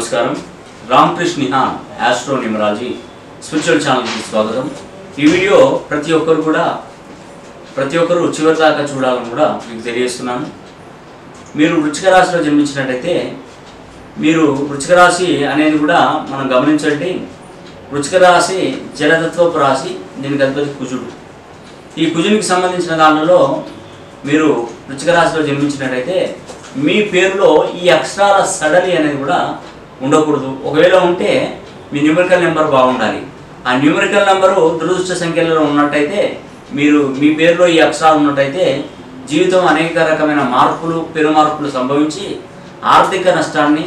నమస్కారం రామకృష్ణ నిహాన్ astro numerology spiritual ఛానల్కి స్వాగతం ఈ వీడియో ప్రతి ఒక్కరు కూడా ప్రతి ఒక్కరు చివరి దాకా చూడాలని కూడా మీకు తెలియజేస్తున్నాను మీరు వృచ్చిక రాశిలో జన్మించినట్టయితే మీరు వృచ్చిక రాశి అనేది కూడా మనం గమనించండి వృచ్చిక రాశి జలతత్వపు రాశి దీనికి అధిపతి కుజుడు ఈ కుజునికి సంబంధించిన దానిలో మీరు వృచ్చిక రాశిలో జన్మించినట్టయితే మీ పేరులో ఈ అక్షరాల సడలి అనేది కూడా ఉండకూడదు ఒకవేళ ఉంటే మీ న్యూమరికల్ నెంబర్ బాగుండాలి ఆ న్యూమరికల్ నెంబరు దురదృష్ట సంఖ్యలలో ఉన్నట్టయితే మీరు మీ పేరులో ఈ అక్షరాలు ఉన్నట్టయితే జీవితం అనేక రకమైన మార్పులు పెను మార్పులు సంభవించి ఆర్థిక నష్టాన్ని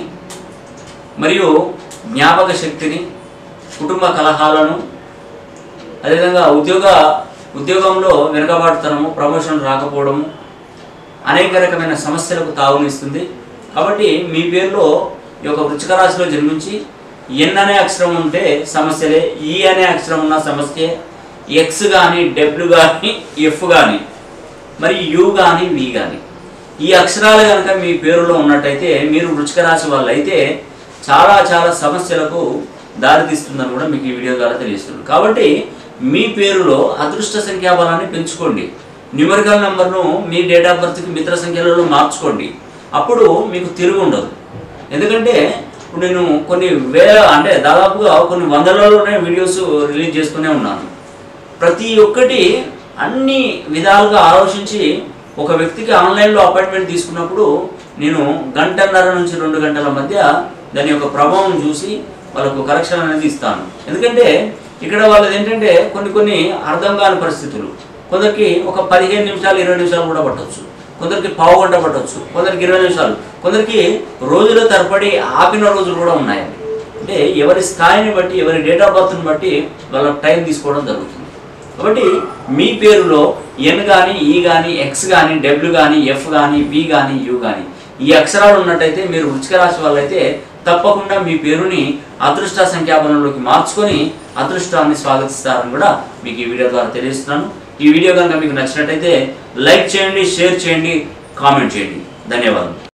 మరియు జ్ఞాపక శక్తిని కుటుంబ కలహాలను అదేవిధంగా ఉద్యోగ ఉద్యోగంలో వెనుకబాటుతనము ప్రమోషన్ రాకపోవడము అనేక రకమైన సమస్యలకు తావునిస్తుంది కాబట్టి మీ పేరులో ఈ యొక్క వృచ్చిక రాశిలో జన్మించి ఎన్ అనే అక్షరం ఉంటే సమస్యలే ఈ అనే అక్షరం ఉన్న సమస్య ఎక్స్ కానీ డబ్ల్యూ కానీ ఎఫ్ కానీ మరి యు కానీ వి కానీ ఈ అక్షరాలు కనుక మీ పేరులో ఉన్నట్టయితే మీరు వృచ్చిక రాశి వాళ్ళు అయితే చాలా చాలా సమస్యలకు దారితీస్తుందని కూడా మీకు ఈ వీడియో ద్వారా తెలియజేస్తుంది కాబట్టి మీ పేరులో అదృష్ట సంఖ్యాబలాన్ని పెంచుకోండి న్యూమరికల్ నెంబర్ను మీ డేట్ ఆఫ్ బర్త్కి మిత్ర సంఖ్యలలో మార్చుకోండి అప్పుడు మీకు తిరుగు ఉండదు ఎందుకంటే ఇప్పుడు నేను కొన్ని వేల అంటే దాదాపుగా కొన్ని వందలలోనే వీడియోస్ రిలీజ్ చేస్తూనే ఉన్నాను ప్రతి ఒక్కటి అన్ని విధాలుగా ఆలోచించి ఒక వ్యక్తికి ఆన్లైన్లో అపాయింట్మెంట్ తీసుకున్నప్పుడు నేను గంటన్నర నుంచి రెండు గంటల మధ్య దాని యొక్క ప్రభావం చూసి వాళ్ళకు కరెక్షన్ అనేది ఇస్తాను ఎందుకంటే ఇక్కడ వాళ్ళది ఏంటంటే కొన్ని కొన్ని అర్థం కాని పరిస్థితులు కొందరికి ఒక పదిహేను నిమిషాలు ఇరవై నిమిషాలు కూడా పట్టవచ్చు కొందరికి పావు గంట పట్టవచ్చు కొందరికి ఇరవై నిమిషాలు కొందరికి రోజుల తరబడి ఆపిన రోజులు కూడా ఉన్నాయండి అంటే ఎవరి స్థాయిని బట్టి ఎవరి డేట్ ఆఫ్ బర్త్ని బట్టి వాళ్ళ టైం తీసుకోవడం జరుగుతుంది కాబట్టి మీ పేరులో ఎన్ కానీ ఈ కానీ ఎక్స్ కానీ డబ్ల్యూ కానీ ఎఫ్ కానీ బి కానీ యు కానీ ఈ అక్షరాలు ఉన్నట్టయితే మీరు వృచ్చిక రాశి వాళ్ళైతే తప్పకుండా మీ పేరుని అదృష్ట సంఖ్యాబలంలోకి మార్చుకొని అదృష్టాన్ని స్వాగతిస్తారని కూడా మీకు ఈ వీడియో ద్వారా తెలియజేస్తున్నాను ఈ వీడియో కనుక మీకు నచ్చినట్టయితే లైక్ చేయండి షేర్ చేయండి కామెంట్ చేయండి ధన్యవాదాలు